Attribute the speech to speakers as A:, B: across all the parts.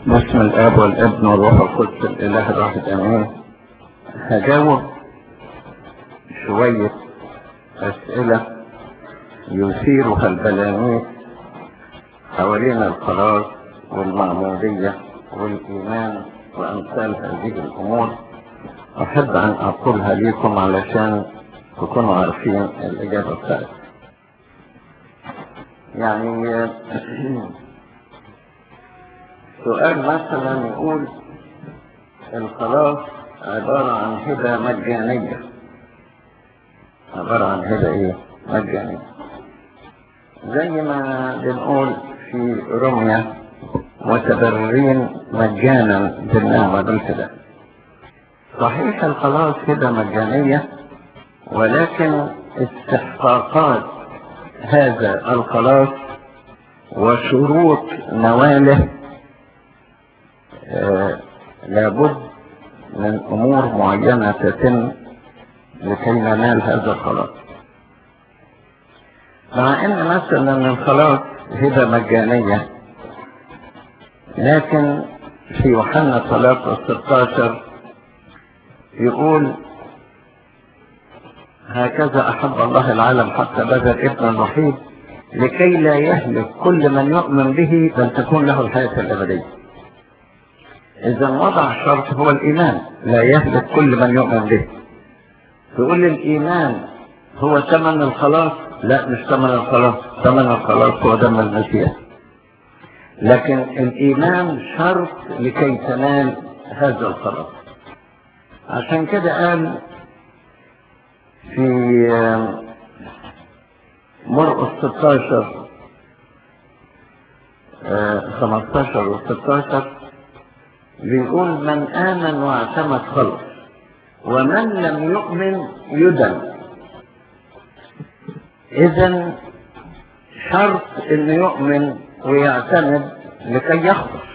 A: باسم الاب والابن والروح القدس الاله الواحد امين هجاوب شوية اسئلة يثيرها البلانيس حوالين الخلاص والمعمودية والايمان وامثال هذه الامور احب ان اقولها لكم علشان تكونوا عارفين الاجابة بتاعتي يعني سؤال مثلا يقول الخلاص عبارة عن هبة مجانية عبارة عن هبة ايه مجانية زي ما بنقول في رمية متبررين مجانا بالنعمة بالفداء صحيح الخلاص هبة مجانية ولكن استحقاقات هذا الخلاص وشروط نواله آه لابد من امور معينة تتم لكي ننال هذا الخلاص مع ان مثلا الخلاص هبة مجانية لكن في يوحنا 3 16 يقول هكذا احب الله العالم حتى بذل ابن الوحيد لكي لا يهلك كل من يؤمن به بل تكون له الحياة الابدية اذا وضع شرط هو الايمان لا يهلك كل من يؤمن به تقول الايمان هو ثمن الخلاص لا مش ثمن الخلاص ثمن الخلاص هو دم المسيح لكن الايمان شرط لكي تنال هذا الخلاص عشان كده قال في مرقس 16 15 و 16 بيقول من آمن واعتمد خلص ومن لم يؤمن يدن إذا شرط إنه يؤمن ويعتمد لكي يخلص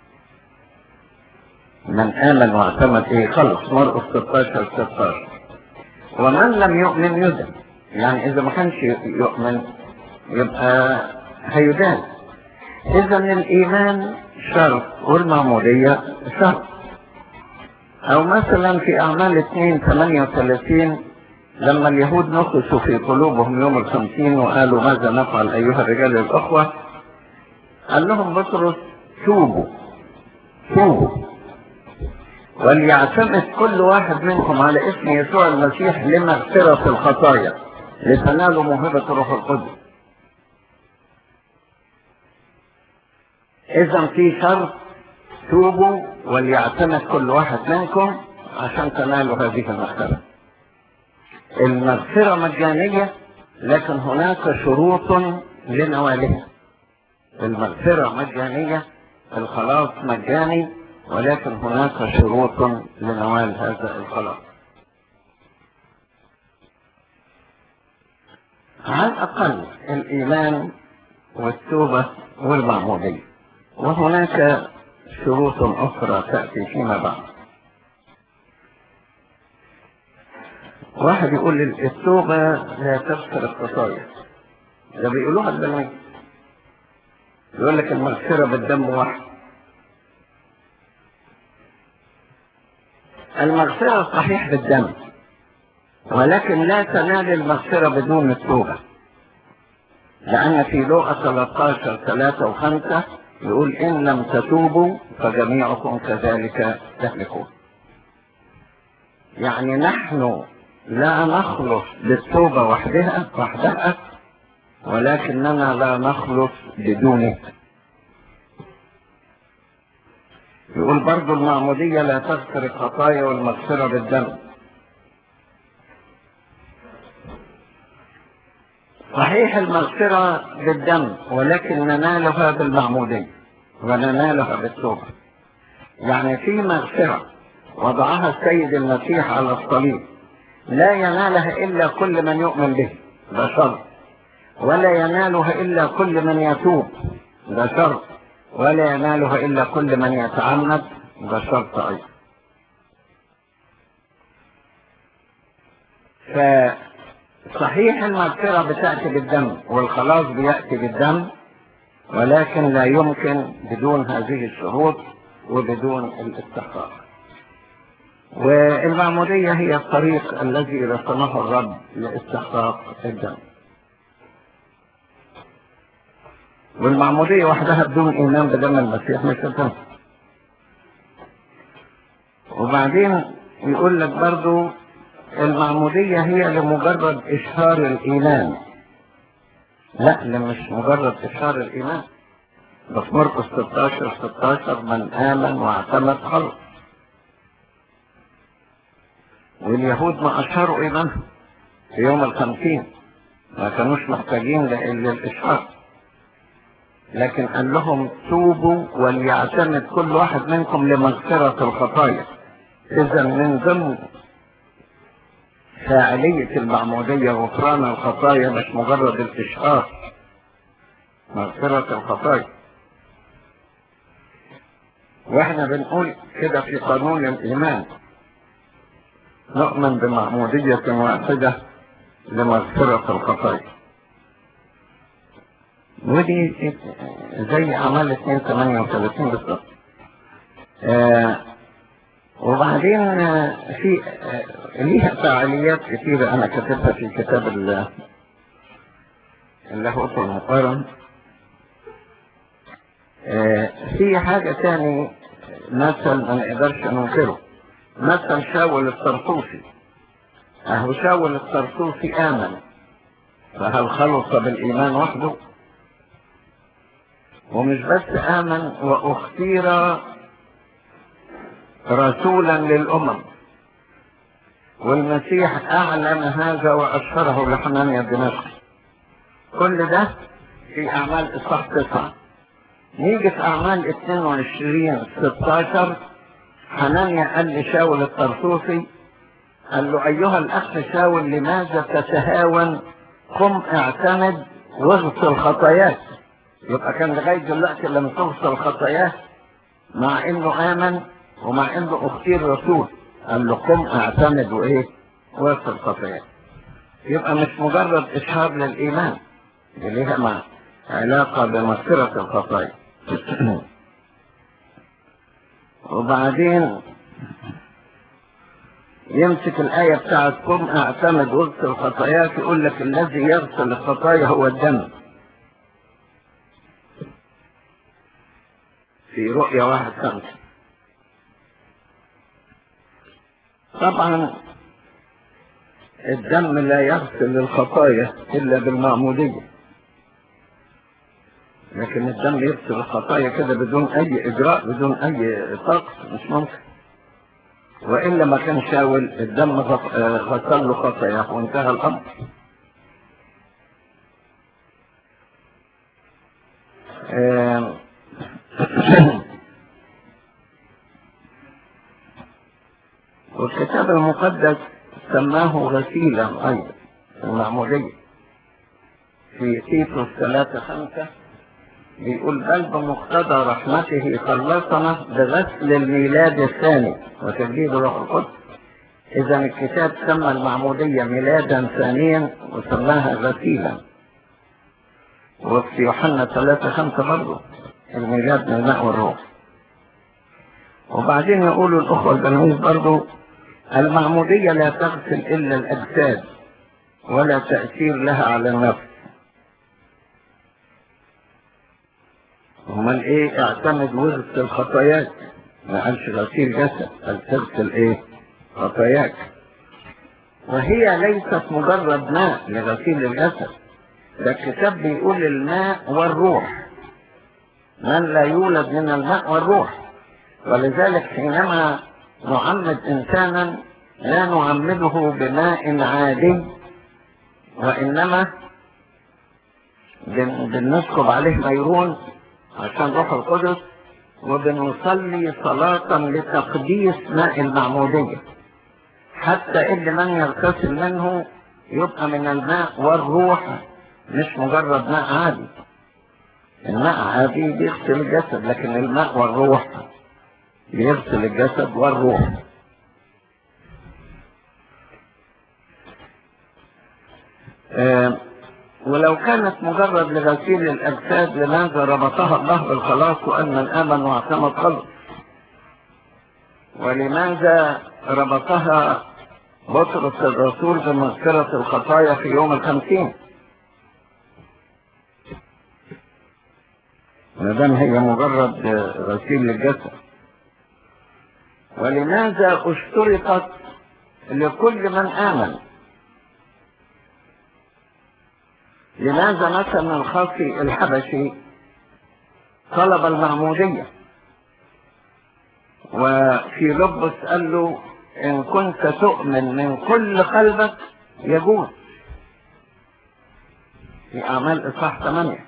A: من آمن واعتمد إيه خلص مرقس 16 16 ومن لم يؤمن يدن يعني إذا ما كانش يؤمن يبقى هيدان إذا الإيمان شرط والمعمودية شرط أو مثلا في أعمال 2 38 لما اليهود نقصوا في قلوبهم يوم الخمسين وقالوا ماذا نفعل أيها الرجال الأخوة قال لهم بطرس توبوا توبوا وليعتمد كل واحد منكم على اسم يسوع المسيح لمغفرة الخطايا لتنالوا موهبة الروح القدس إذا في شرط توبوا وليعتمد كل واحد منكم عشان تنالوا هذه المغفرة المغفرة مجانية لكن هناك شروط لنوالها المغفرة مجانية الخلاص مجاني ولكن هناك شروط لنوال هذا الخلاص على الأقل الإيمان والتوبة والمعمودية وهناك شروط أخرى تأتي فيما بعد واحد يقول لي التوبة لا تغفر الخطايا ده بيقولوها البنات يقول لك المغفرة بالدم واحد المغفرة صحيح بالدم ولكن لا تنال المغفرة بدون التوبة لأن في لغة 13 3 و5 يقول إن لم تتوبوا فجميعكم كذلك تهلكون يعني نحن لا نخلص بالتوبة وحدها وحدها ولكننا لا نخلص بدونه يقول برضو المعمودية لا تغفر الخطايا والمغفرة بالدم صحيح المغفرة بالدم ولكن ننالها بالمعمودية وننالها بالتوبة يعني في مغفرة وضعها السيد المسيح على الصليب لا ينالها إلا كل من يؤمن به ده شرط ولا ينالها إلا كل من يتوب ده شرط ولا ينالها إلا كل من يتعمد ده شرط أيضا فصحيح المغفرة بتأتي بالدم والخلاص بيأتي بالدم ولكن لا يمكن بدون هذه الشروط وبدون الاستحقاق والمعمودية هي الطريق الذي رسمه الرب لاستحقاق الدم والمعمودية وحدها بدون إيمان بدم المسيح مش هتنفع وبعدين يقول لك برضو المعمودية هي لمجرد إشهار الإيمان لا مش مجرد إشهار الإيمان بس مرقس 16 16 من آمن واعتمد خلص واليهود ما أشهروا إيمانهم في يوم الخمسين ما كانوش محتاجين للإشهار لكن قال لهم توبوا وليعتمد كل واحد منكم لمغفرة الخطايا إذا من ضمن فاعلية المعمودية غفران الخطايا مش مجرد الإشهار مغفرة الخطايا واحنا بنقول كده في قانون الإيمان نؤمن بمعمودية واحدة لمغفرة الخطايا ودي زي أعمال 2 38 بالظبط آه وبعدين آه في آه ليها فعاليات كثيرة أنا كتبتها في كتاب اللاهوت المقارن آه في حاجة تاني مثل ما نقدرش ننكره مثل شاول الطرطوسي أهو شاول الطرطوسي آمن فهل خلص بالإيمان وحده ومش بس آمن واختير رسولا للأمم والمسيح أعلن هذا وأشهره لحنانيا الدمشقي كل ده في أعمال إصحاح تسعة نيجي في أعمال 22 16 حنانيا قال لشاول الطرطوسي قال له أيها الأخ شاول لماذا تتهاون قم اعتمد واغسل خطاياك يبقى كان لغاية دلوقتي لم تغسل خطاياه مع انه امن ومع انه اختير رسول قال له قم اعتمد وايه واغسل خطاياك يبقى مش مجرد اشهار للايمان دي ليها مع علاقة بمغفرة الخطايا وبعدين يمسك الآية بتاعت قم اعتمد واغسل خطاياك يقول لك الذي يغسل الخطايا هو الدم في رؤية واحد خمسة طبعا الدم لا يغسل الخطايا إلا بالمعمودية لكن الدم يغسل الخطايا كده بدون أي إجراء بدون أي طقس مش ممكن وإلا ما كان شاول الدم غسل له خطاياه وانتهى الأمر آه والكتاب المقدس سماه غسيلا أيضا المعمودية في تيتوس ثلاثة خمسة بيقول بل بمقتضى رحمته خلصنا بغسل الميلاد الثاني وتجديد روح القدس إذا الكتاب سمى المعمودية ميلادا ثانيا وسماها غسيلا وفي يوحنا ثلاثة خمسة برضه الميلاد من الماء والروح وبعدين يقولوا الأخوة البنويس برضو المعمودية لا تغسل إلا الأجساد ولا تأثير لها على النفس امال ايه اعتمد وغسل خطاياك ما قالش غسيل جسد قال تغسل ايه خطاياك وهي ليست مجرد ماء لغسيل الجسد ده الكتاب بيقول الماء والروح من لا يولد من الماء والروح ولذلك حينما نعمد إنسانا لا نعمده بماء عادي وإنما بنسكب عليه ميرون عشان روح القدس وبنصلي صلاة لتقديس ماء المعمودية حتى اللي من يغتسل منه يبقى من الماء والروح مش مجرد ماء عادي الماء عادي بيغسل الجسد لكن الماء والروح بيغسل الجسد والروح آه ولو كانت مجرد لغسيل الأجساد لماذا ربطها الله بالخلاص وأن من آمن واعتمد خلص ولماذا ربطها بطرس الرسول بمغفرة الخطايا في يوم الخمسين ما دام هي مجرد غسيل للجسد ولماذا اشترطت لكل من آمن لماذا مثلا الخاصي الحبشي طلب المعمودية وفي لبس قال له إن كنت تؤمن من كل قلبك يجوز في أعمال إصحاح 8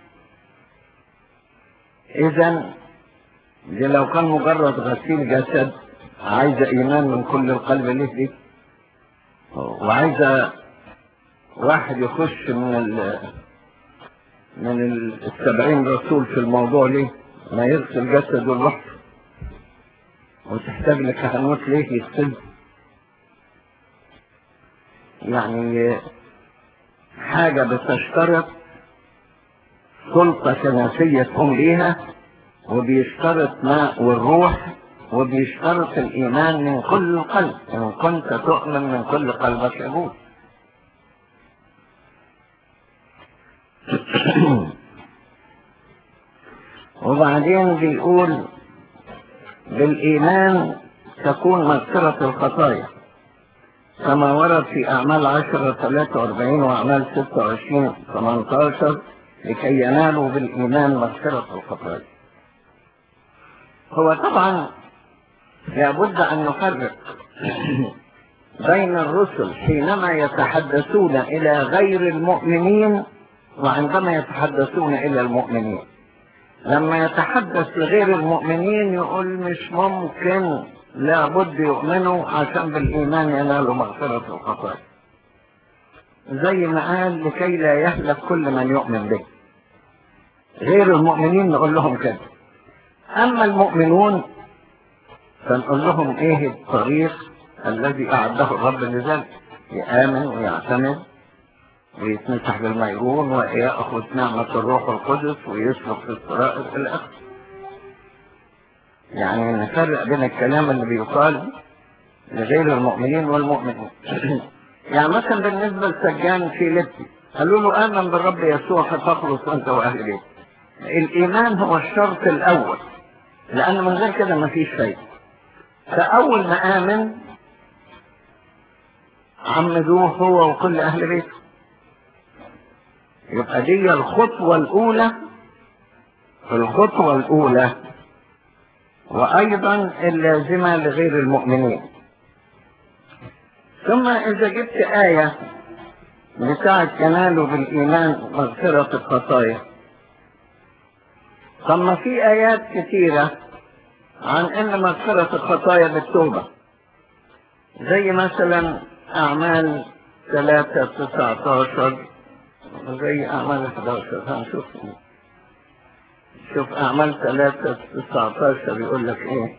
A: إذا دي لو كان مجرد غسيل جسد عايزة إيمان من كل القلب ليه دي وعايزة واحد يخش من ال من السبعين رسول في الموضوع ليه ما يغسل جسد لوحده وتحتاج لكهنوت ليه يغسل يعني حاجة بتشترط سلطة كنسية تقوم ليها وبيشترط ماء والروح وبيشترط الإيمان من كل القلب إن كنت تؤمن من كل قلبك يقول وبعدين بيقول بالإيمان تكون مغفرة الخطايا كما ورد في أعمال عشرة ثلاثة وأربعين وأعمال ستة وعشرين ثمانتاشر لكي ينالوا بالإيمان مغفرة الخطايا هو طبعا لابد أن نفرق بين الرسل حينما يتحدثون إلى غير المؤمنين وعندما يتحدثون إلى المؤمنين لما يتحدث لغير المؤمنين يقول مش ممكن لابد يؤمنوا عشان بالإيمان ينالوا مغفرة الخطايا زي ما قال لكي لا يهلك كل من يؤمن به غير المؤمنين نقول لهم كده أما المؤمنون فنقول لهم إيه الطريق الذي أعده الرب لذلك يآمن ويعتمد ويتمسح بالميرون ويأخذ نعمة الروح القدس ويسلك في الطرائق الآخر يعني نفرق بين الكلام اللي بيقال لغير المؤمنين والمؤمنين يعني مثلا بالنسبة لسجان في لبتي قالوا له آمن بالرب يسوع فتخلص أنت وأهل بيتك الإيمان هو الشرط الأول لأن من غير كده مفيش فايدة فأول ما آمن عمدوه هو وكل أهل بيته يبقى دي الخطوة الأولى الخطوة الأولى وأيضا اللازمة لغير المؤمنين ثم إذا جبت آية بتاعة ينالوا بالإيمان مغفرة الخطايا ثم في آيات كثيرة عن أن مغفرة الخطايا بالتوبة زي مثلا أعمال ثلاثة تسعة عشر زي أعمال 11 هنشوف شوف أعمال ثلاثة تسعة عشر يقول لك إيه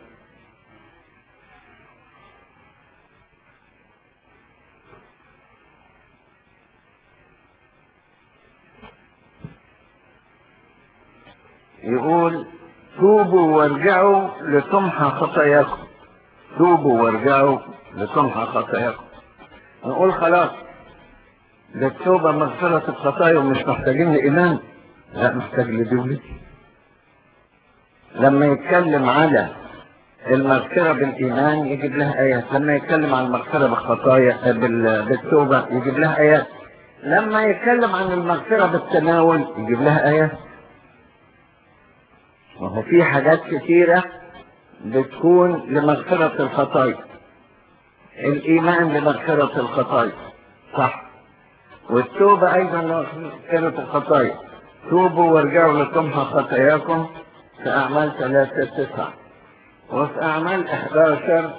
A: يقول توبوا وارجعوا لتمحى خطاياكم توبوا وارجعوا لتمحى خطاياكم نقول خلاص ده التوبة مغفرة الخطايا ومش محتاجين لإيمان لا محتاج لدولتي لما يتكلم على المغفرة بالإيمان يجيب لها آيات لما يتكلم عن المغفرة بالخطايا بال- بالتوبة يجيب لها آيات لما يتكلم عن المغفرة بالتناول يجيب لها آيات وهو في حاجات كثيرة بتكون لمغفرة الخطايا الإيمان لمغفرة الخطايا صح والتوبة أيضا لمغفرة الخطايا توبوا وارجعوا لتمحى خطاياكم في أعمال ثلاثة تسعة وفي أعمال 11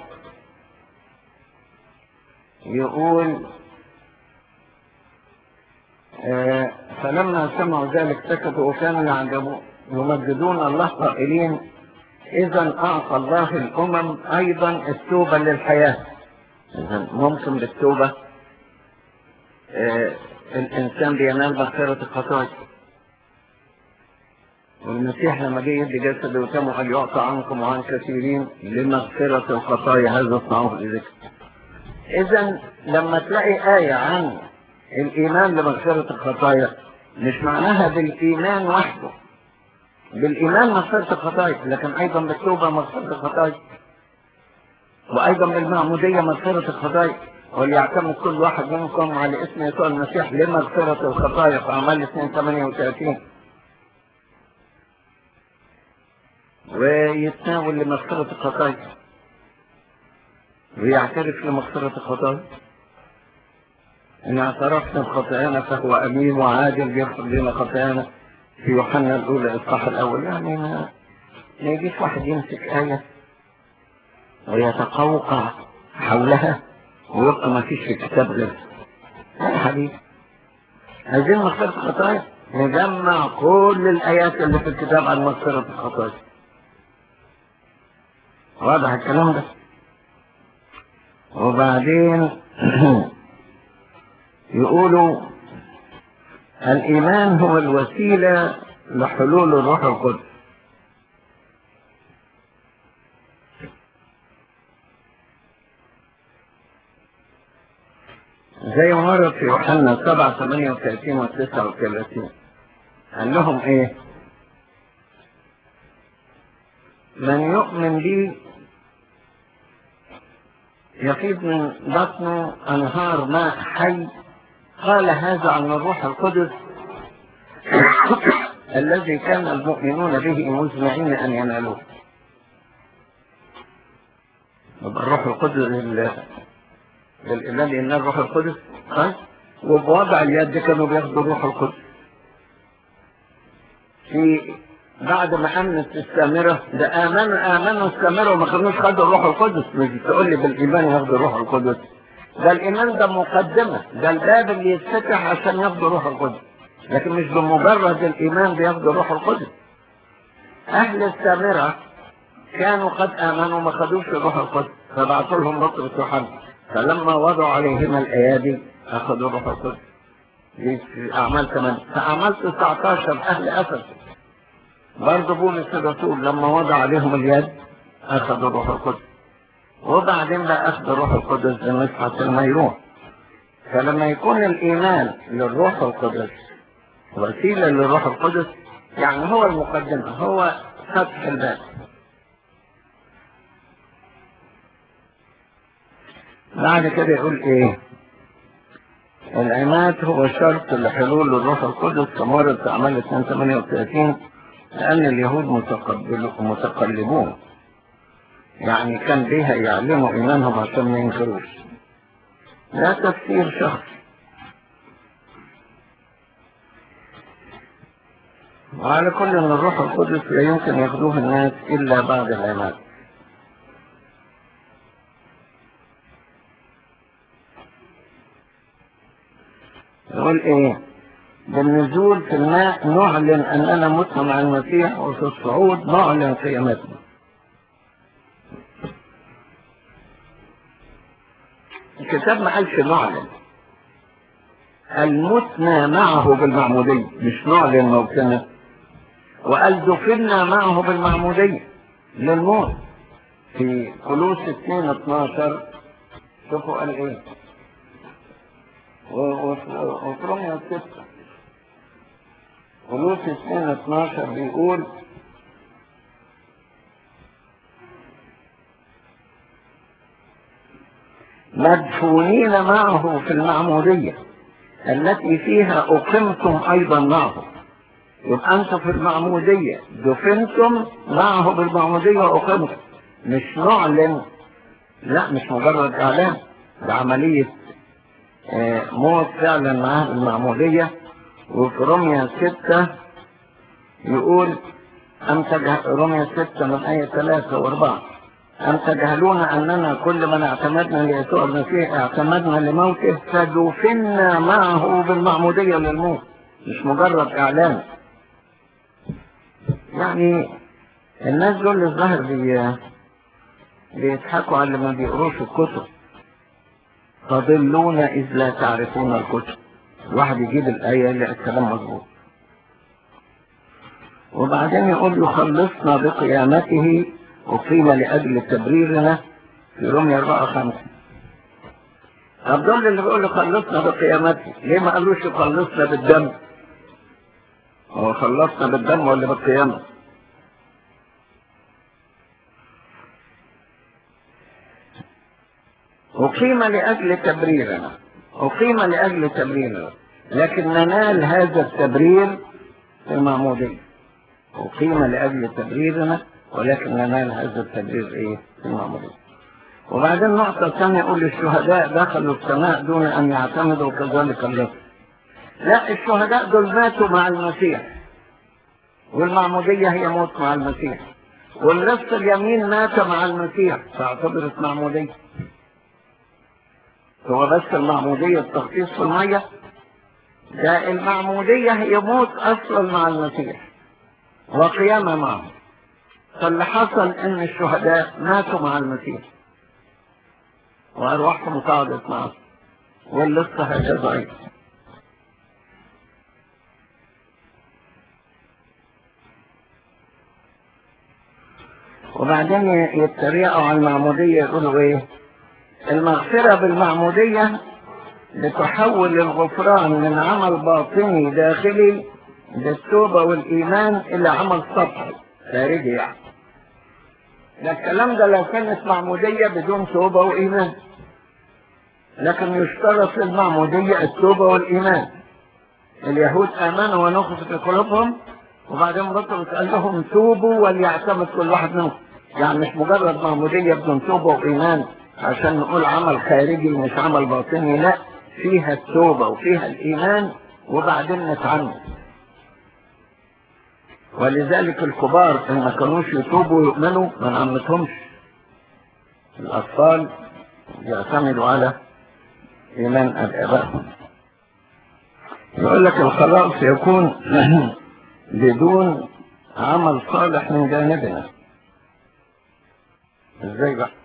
A: يقول آه، فلما سمعوا ذلك سكتوا وكانوا يعجبون يمجدون الله قائلين إذا أعطى الله الأمم أيضا التوبة للحياة إذا ممكن بالتوبة آه، الإنسان بينال مغفرة الخطايا والمسيح لما جه يدي جسده وتمه قال يعطى عنكم وعن كثيرين لمغفرة الخطايا هذا اصنعوه لذكر إذا لما تلاقي آية عن الإيمان لمغفرة الخطايا مش معناها بالإيمان وحده بالإيمان مغفرة الخطايا لكن أيضا بالتوبة مغفرة الخطايا وأيضا بالمعمودية مغفرة الخطايا وليعتمد كل واحد منكم على اسم يسوع المسيح لمغفرة الخطايا في أعمال 2 38 ويتناول لمغفرة الخطايا ويعترف لمغفرة الخطايا إن اعترفنا بخطايانا فهو أمين وعادل يغفر لنا خطايانا في يوحنا الأولى الإصحاح الأول يعني ما ما يجيش واحد يمسك آية ويتقوقع حولها ويبقى ما فيش في الكتاب غيرها يا حبيبي عايزين مغفرة الخطايا نجمع كل الآيات اللي في الكتاب عن مغفرة الخطايا واضح الكلام ده وبعدين يقولوا الإيمان هو الوسيلة لحلول الروح القدس زي ما ورد في يوحنا 7 38 و 39 قال لهم ايه من يؤمن بي يفيض من بطنه انهار ماء حي قال هذا عن الروح القدس الذي كان المؤمنون به مزمعين ان ينالوه يبقى الروح القدس للإيمان إن الروح القدس ها وبوضع اليد كانوا بياخدوا الروح القدس في بعد ما امنت السامرة ده امنوا امنوا السامرة وما كانوش خدوا الروح القدس مش تقول لي بالايمان ياخدوا الروح القدس ده الايمان ده مقدمة ده الباب اللي يتفتح عشان ياخدوا الروح القدس لكن مش بمجرد الايمان بياخدوا الروح القدس اهل السامرة كانوا قد امنوا ما خدوش الروح القدس فبعثوا لهم بطرس يوحنا فلما وضعوا عليهما الايادي اخذوا الروح القدس دي في اعمال 8 في اعمال 19 اهل افسس برضه بولس الرسول لما وضع عليهم اليد اخذوا الروح القدس وبعدين بقى اخذ الروح القدس لمسحة الميرون فلما يكون الايمان للروح القدس وسيلة للروح القدس يعني هو المقدمة هو فتح الباب بعد كده يقول ايه العماد هو شرط لحلول الروح القدس كما ورد في اعمال 238 لان اليهود متقلبون يعني كان بيها يعلموا ايمانهم عشان ما ينكروش لا تفسير شخصي وعلى كل ان الروح القدس لا يمكن ياخذوه الناس الا بعد العماد يقول ايه بالنزول في الماء نعلن اننا متنا مع المسيح وفي الصعود نعلن قيامتنا الكتاب ما قالش نعلن المتنا معه بالمعمودية مش نعلن موتنا وقال دفنا معه بالمعمودية للموت في كلوس 2 12 شوفوا قال ايه وفي رمية ستة كلوس 2 12 بيقول مدفونين معه في المعمودية التي فيها أقمتم أيضا معه يبقى أنتم في المعمودية دفنتم معه بالمعمودية وأقمتم مش نعلن لا مش مجرد إعلان ده عملية موت فعلا معاه المعمودية وفي رمية ستة يقول أم رمية ستة من آية ثلاثة وأربعة أم تجهلون أننا كل من اعتمدنا ليسوع المسيح اعتمدنا لموته فدفنا معه بالمعمودية للموت مش مجرد إعلان يعني الناس دول الظاهر بي... بيضحكوا على اللي ما بيقروش الكتب تضلون إذ لا تعرفون الكتب الواحد يجيب الآية اللي الكلام مظبوط وبعدين يقول يخلصنا بقيامته وقيم لأجل تبريرنا في رومية 4 5 طب دول اللي بيقولوا خلصنا بقيامته ليه ما قالوش خلصنا بالدم هو خلصنا بالدم ولا بالقيامة أقيم لأجل تبريرنا أقيم لأجل تبريرنا لكن ننال هذا التبرير في المعمودية أقيم لأجل تبريرنا ولكن ننال هذا التبرير إيه في المعمودية وبعدين نقطة ثانية يقول الشهداء دخلوا السماء دون أن يعتمدوا كذلك الله لا الشهداء دول ماتوا مع المسيح والمعمودية هي موت مع المسيح والنفس اليمين مات مع المسيح فاعتبرت معمودية هو بس المعمودية التخصيص في المية ده المعمودية هي موت أصلا مع المسيح وقيامة معه فاللي حصل ان الشهداء ماتوا مع المسيح وارواحهم قعدت معه واللسه هكذا ايضا وبعدين يتريقوا على المعمودية يقولوا ايه المغفرة بالمعمودية بتحول الغفران من عمل باطني داخلي بالتوبة والإيمان إلى عمل سطحي خارجي يعني ده الكلام ده لو كانت معمودية بدون توبة وإيمان لكن يشترط في المعمودية التوبة والإيمان اليهود آمنوا ونخف في قلوبهم وبعدين بطلت قال لهم توبوا وليعتمد كل واحد منهم يعني مش مجرد معمودية بدون توبة وإيمان عشان نقول عمل خارجي مش عمل باطني لا فيها التوبة وفيها الإيمان وبعدين نتعمد ولذلك الكبار ان ما كانوش يتوبوا ويؤمنوا ما نعمتهمش الاطفال يعتمدوا على ايمان ابائهم يقول لك الخلاص يكون بدون عمل صالح من جانبنا ازاي بقى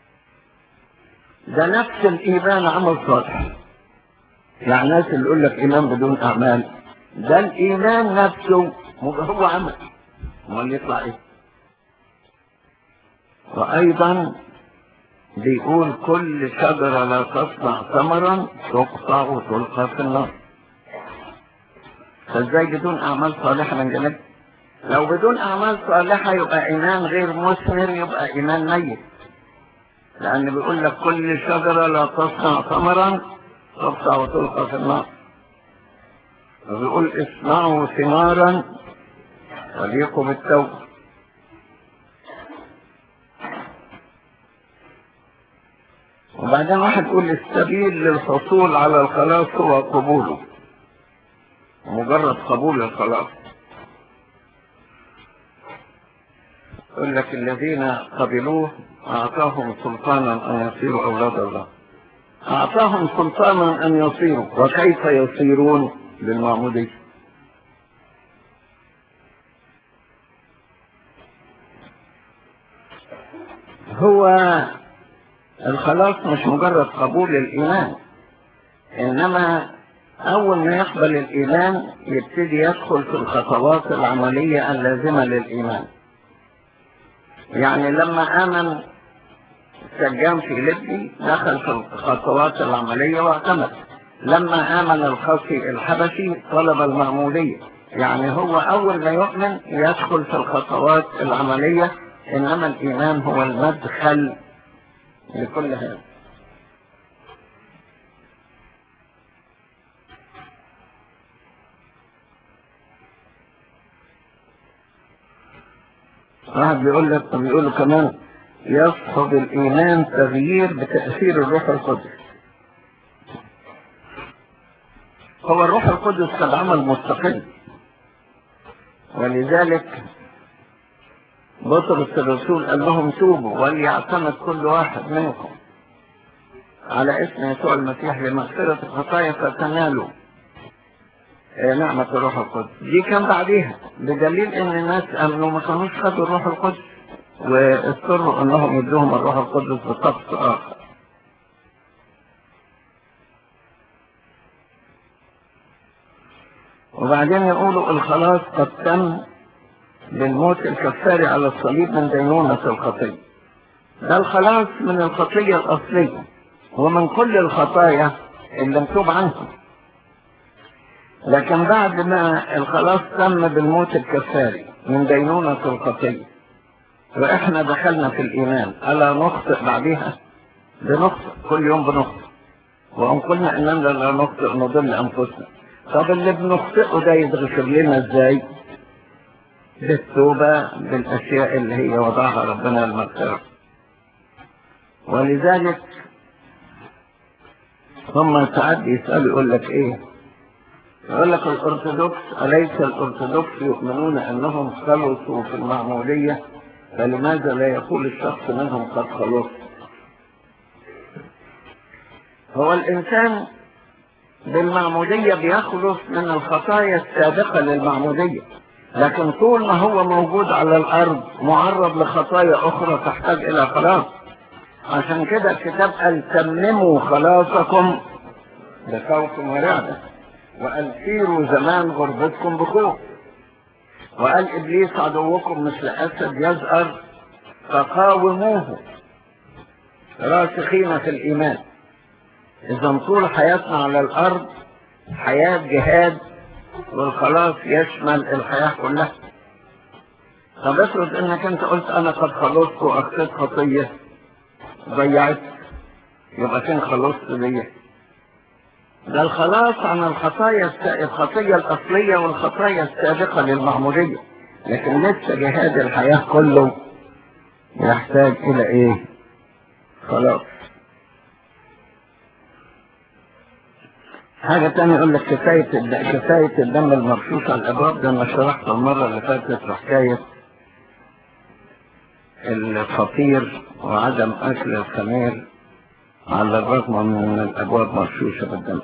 A: ده نفس الايمان عمل صالح يعني الناس اللي يقول لك ايمان بدون اعمال ده الايمان نفسه هو عمل امال يطلع ايه وايضا بيقول كل شجرة لا تصنع ثمرا تقطع وتلقى في النار فازاي بدون اعمال صالحة من جانب لو بدون اعمال صالحة يبقى ايمان غير مثمر يبقى ايمان ميت لان بيقول لك كل شجرة لا تصنع ثمرا تقطع وتلقى في النار وبيقول اصنعوا ثمارا وليقوا بالتوبة وبعدين واحد يقول السبيل للحصول على الخلاص هو قبوله مجرد قبول الخلاص يقول لك الذين قبلوه أعطاهم سلطانا أن يصيروا أولاد الله أعطاهم سلطانا أن يصيروا وكيف يصيرون بالمعمودية هو الخلاص مش مجرد قبول الإيمان إنما أول ما يقبل الإيمان يبتدي يدخل في الخطوات العملية اللازمة للإيمان يعني لما آمن سجان في لبي دخل في الخطوات العملية واعتمد لما آمن الخصي الحبشي طلب المعمودية يعني هو أول ما يؤمن يدخل في الخطوات العملية إنما الإيمان هو المدخل لكل هذا واحد بيقول لك بيقولوا كمان يصحب الإيمان تغيير بتأثير الروح القدس هو الروح القدس كان عمل مستقل ولذلك بطرس الرسول قال لهم توبوا وليعتمد كل واحد منكم على اسم يسوع المسيح لمغفرة الخطايا فتنالوا نعمة الروح القدس دي كان بعديها بدليل ان الناس امنوا ما كانوش خدوا الروح القدس واضطروا انهم يدوهم الروح القدس بطقس اخر وبعدين يقولوا الخلاص قد تم بالموت الكفاري على الصليب من دينونة الخطية ده الخلاص من الخطية الأصلية ومن كل الخطايا اللي مكتوب عنها لكن بعد ما الخلاص تم بالموت الكفاري من دينونة الخطية وإحنا دخلنا في الإيمان ألا نخطئ بعدها بنخطئ كل يوم بنخطئ وإن قلنا إننا لا نخطئ نضل أنفسنا طب اللي بنخطئه ده يتغفر لنا إزاي؟ بالتوبة بالأشياء اللي هي وضعها ربنا المغفرة ولذلك هم ساعات بيسألوا يقول لك إيه؟ يقول لك الأرثوذكس أليس الأرثوذكس يؤمنون أنهم خلصوا في المعمودية فلماذا لا يقول الشخص منهم قد خلص؟ هو الإنسان بالمعمودية بيخلص من الخطايا السابقة للمعمودية لكن طول ما هو موجود على الأرض معرض لخطايا أخرى تحتاج إلى خلاص عشان كده الكتاب قال تمموا خلاصكم بخوف ورعدة وقال سيروا زمان غربتكم بخوف وقال إبليس عدوكم مثل أسد يزأر فقاوموه راسخين في الإيمان إذا طول حياتنا على الأرض حياة جهاد والخلاص يشمل الحياة كلها طب افرض انك انت قلت انا قد خلصت واخطيت خطية ضيعت يبقى فين خلصت دي ده الخلاص عن الخطايا الس... الخطية الأصلية والخطايا السابقة للمعمودية لكن لسه جهاد الحياة كله يحتاج إلى إيه؟ خلاص حاجة تانية يقول لك كفاية الد... كفاية الدم المرشوش على الأبواب ده أنا شرحت المرة اللي فاتت في حكاية الفطير وعدم أكل الخمير على الرغم من الأبواب مرشوشة بالدم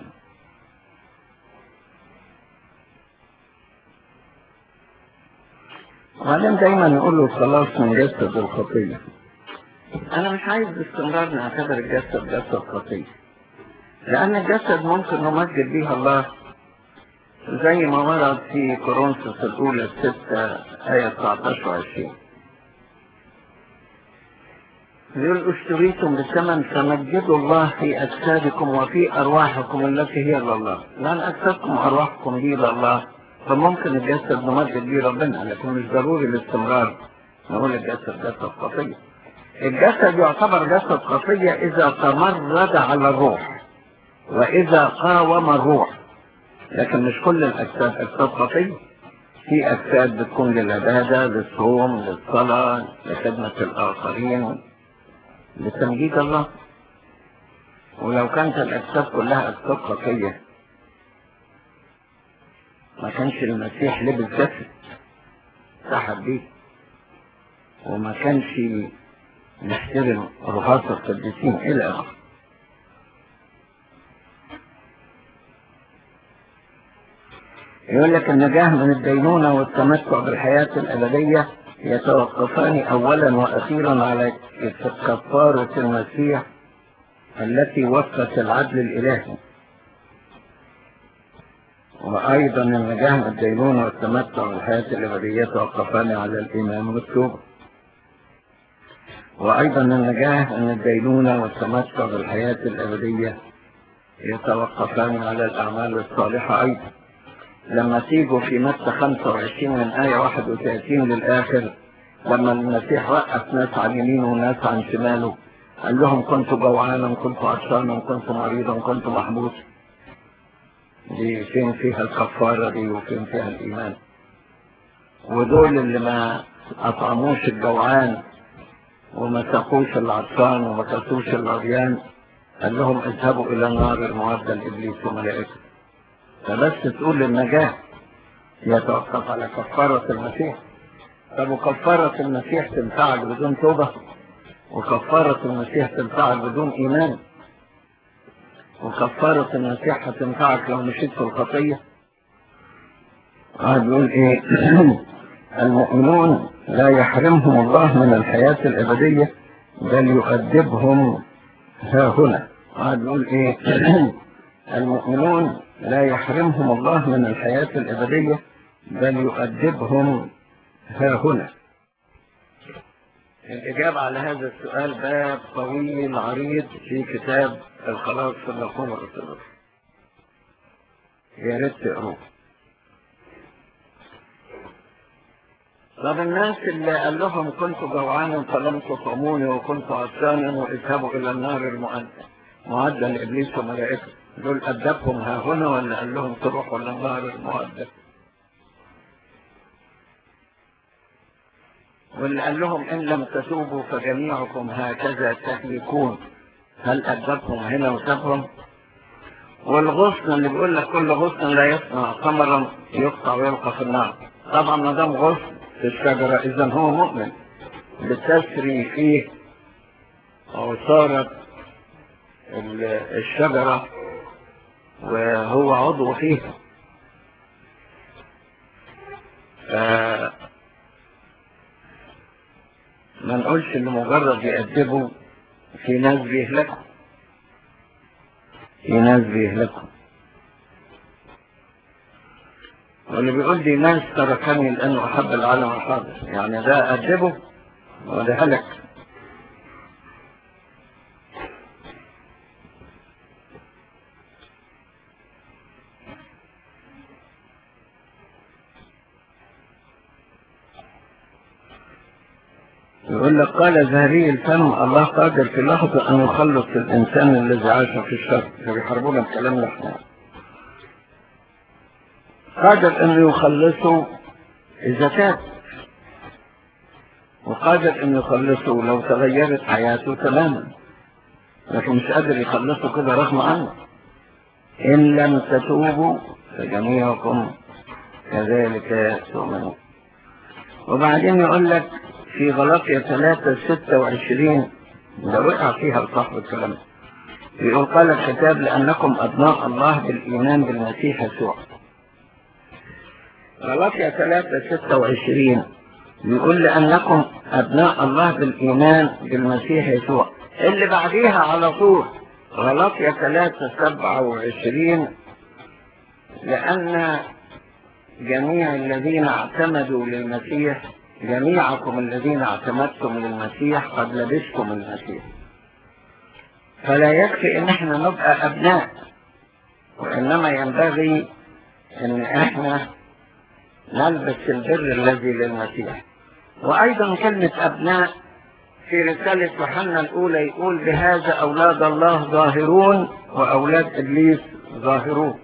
A: وبعدين دايما يقولوا خلاص من جسد الخطية أنا مش عايز باستمرار نعتبر الجسد جسد خطية لأن الجسد ممكن نمجد بيها الله زي ما ورد في كورنثوس الأولى الستة آية 19 و 20 يقول اشتريتم بثمن فمجدوا الله في أجسادكم وفي أرواحكم التي هي لله لأن أجسادكم وأرواحكم دي لله فممكن الجسد نمجد بيه ربنا لكن مش ضروري الاستمرار نقول الجسد جسد خطية الجسد يعتبر جسد خطية إذا تمرد على الروح وإذا قاوم الروح لكن مش كل الأجساد أجساد خطية في أجساد بتكون للعبادة للصوم للصلاة لخدمة الآخرين لتمجيد الله ولو كانت الأجساد كلها أجساد خطية ما كانش المسيح لبس جسد سحب بيه وما كانش نحترم رهاص القديسين إلى آخره يقول لك النجاة من الدينونة والتمتع بالحياة الأبدية يتوقفان أولا وأخيرا على كفارة المسيح التي وفت العدل الإلهي وأيضا النجاة من الدينونة والتمتع بالحياة الأبدية يتوقفان على الإيمان والتوبة وأيضا النجاة من الدينونة والتمتع بالحياة الأبدية يتوقفان على الأعمال الصالحة أيضا لما تيجوا في متى 25 من آية 31 للآخر لما المسيح وقف ناس عن يمينه وناس عن شماله قال لهم كنت جوعانا كنت عطشانا كنت مريضا كنت محبوس دي فين فيها الكفارة دي وفين فيها الإيمان ودول اللي ما أطعموش الجوعان وما سقوش العطشان وما كسوش العريان قال لهم اذهبوا إلى النار المعدة لإبليس وملائكته فبس تقول النجاة يتوقف على كفارة المسيح طب وكفارة المسيح تنفعك بدون توبة وكفارة المسيح تنفعك بدون إيمان وكفارة المسيح هتنفعك لو مشيت في الخطية قاعد يقول ايه المؤمنون لا يحرمهم الله من الحياة الأبدية بل يؤدبهم ها هنا قاعد يقول ايه المؤمنون لا يحرمهم الله من الحياة الأبدية بل يؤدبهم ها هنا الإجابة على هذا السؤال باب طويل عريض في كتاب الخلاص في اللقوم والرسول يا ريت تقروه طب الناس اللي قال لهم كنت جوعانا فلم تطعموني وكنت عطشانا واذهبوا الى النار المعدة لابليس وملائكته دول ادبهم ها هنا ولا قال لهم تروحوا للنار المعدة واللي قال لهم ان لم تتوبوا فجميعكم هكذا تهلكون هل ادبهم هنا وسابهم والغصن اللي بيقول لك كل غصن لا يصنع ثمرا يقطع ويلقى في النار طبعا ما دام غصن في الشجرة إذا هو مؤمن بتسري فيه أو صارت الشجرة وهو عضو فيها ما نقولش ان مجرد يأدبوا في ناس بيهلكوا في ناس بيهلكوا واللي بيقول دي ناس تركني لانه احب العالم الحاضر يعني ده ادبه وده هلك يقول لك قال زهري الفم الله قادر في لحظة أن يخلص الإنسان الذي عاش في الشر فبيحاربونا بكلام احنا قادر أن يخلصه إذا تاب وقادر أن يخلصه لو تغيرت حياته تماما لكن مش قادر يخلصه كده رغم عنه إن لم تتوبوا فجميعكم كذلك تؤمنون وبعدين يقول لك في غلطية 3 26 ده وقع فيها صاحب الكلام يقول قال الكتاب لأنكم أبناء الله بالإيمان بالمسيح يسوع غلطية 3 26 يقول لأنكم أبناء الله بالإيمان بالمسيح يسوع اللي بعديها على طول غلطية 3 27 لأن جميع الذين اعتمدوا للمسيح جميعكم الذين اعتمدتم للمسيح قد لبستم المسيح فلا يكفي ان احنا نبقى ابناء وانما ينبغي ان احنا نلبس البر الذي للمسيح وايضا كلمة ابناء في رسالة يوحنا الاولى يقول بهذا اولاد الله ظاهرون واولاد ابليس ظاهرون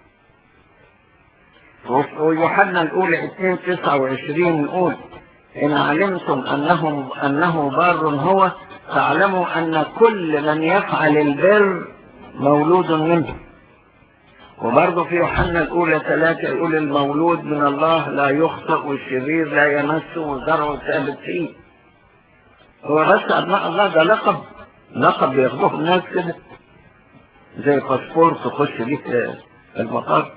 A: ويوحنا الاولى 2 29 يقول إن علمتم أنه, أنه بار هو فاعلموا أن كل من يفعل البر مولود منه وبرضه في يوحنا الأولى ثلاثة يقول المولود من الله لا يخطئ والشرير لا يمسه والزرع ثابت فيه هو بس أبناء الله ده لقب لقب بياخدوه الناس كده زي باسبور تخش بيه في المطار